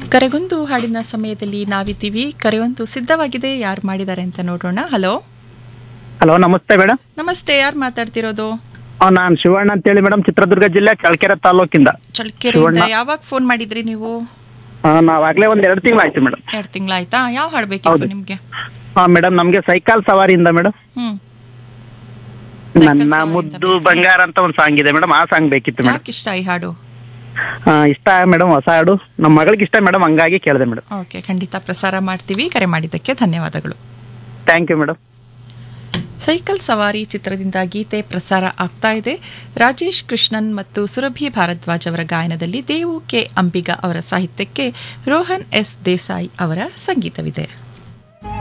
ಕರೆಗೊಂದು ಹಾಡಿನ ಸಮಯದಲ್ಲಿ ನಾವಿದ್ದೀವಿ ಕರೆಯೊಂದು ಸಿದ್ಧವಾಗಿದೆ ಯಾರು ಮಾಡಿದ್ದಾರೆ ಅಂತ ನೋಡೋಣ ಹಲೋ ಹಲೋ ನಮಸ್ತೆ ಮೇಡಮ್ ನಮಸ್ತೆ ಯಾರು ಮಾತಾಡ್ತಿರೋದು ನಾನು ಶಿವಣ್ಣ ಅಂತೇಳಿ ಮೇಡಮ್ ಚಿತ್ರದುರ್ಗ ಜಿಲ್ಲೆ ಚಳ್ಳಕೆರೆ ತಾಲೂಕಿಂದ ಚಳ್ಳಕೆರೆಯಿಂದ ಶಿವಣ್ಣ. ಯಾವಾಗ ಫೋನ್ ಮಾಡಿದ್ರಿ ನೀವು ಆ, ನಾವಾಗ್ಲೇ ಒಂದ್ ಎರಡು ತಿಂಗಳಾಯ್ತು ಮೇಡಮ್ ಎರಡು ತಿಂಗಳಾಯ್ತಾ ಯಾವ ಹಾಡು ಬೇಕಿತ್ತು ಹೌದು. ನಿಮ್ಗೆ ಹಾ ಮೇಡಮ್ ನಮ್ಗೆ ಸೈಕಲ್ ಸವಾರಿಯಿಂದ ಮೇಡಮ್ ಹ್ಮ್ ಸೈಕಲ್ ನನ್ನ ಸವಾರಿಯಿಂದ ಮುದ್ದು ಬೇಕಾ? ಬಂಗಾರ ಅಂತ ಒಂದ್ ಸಾಂಗ್ ಇದೆ ಮೇಡಮ್ ಆ ಸಾಂಗ್ ಬೇಕಿತ್ತು ಮೇಡಮ್ ಯಾಕೆ ಇಷ್ಟ ಈ ಹಾಡು ಇಷ್ಟ ಮೇಡಮ್ ಹೊಸ ಹಾಡು ನಮ್ಮ ಮಗಳಿಗೆ ಇಷ್ಟ ಮೇಡಮ್ ಹಂಗಾಗಿ ಕೇಳಿದೆ ಮೇಡಮ್ ಓಕೆ ಖಂಡಿತ ಪ್ರಸಾರ ಮಾಡ್ತೀವಿ ಕರೆ ಮಾಡಿದ್ದಕ್ಕೆ ಧನ್ಯವಾದಗಳು ಥ್ಯಾಂಕ್ ಯು ಮೇಡಮ್ ಸೈಕಲ್ ಸವಾರಿ ಚಿತ್ರದಿಂದ ಗೀತೆ ಪ್ರಸಾರ ಆಗ್ತಾ ಇದೆ ರಾಜೇಶ್ ಕೃಷ್ಣನ್ ಮತ್ತು ಸುರಭಿ ಭಾರದ್ವಾಜ್ ಅವರ ಗಾಯನದಲ್ಲಿ ದೇವು ಕೆ ಅಂಬಿಗ ಅವರ ಸಾಹಿತ್ಯಕ್ಕೆ ರೋಹನ್ ಎಸ್ ದೇಸಾಯಿ ಅವರ ಸಂಗೀತವಿದೆ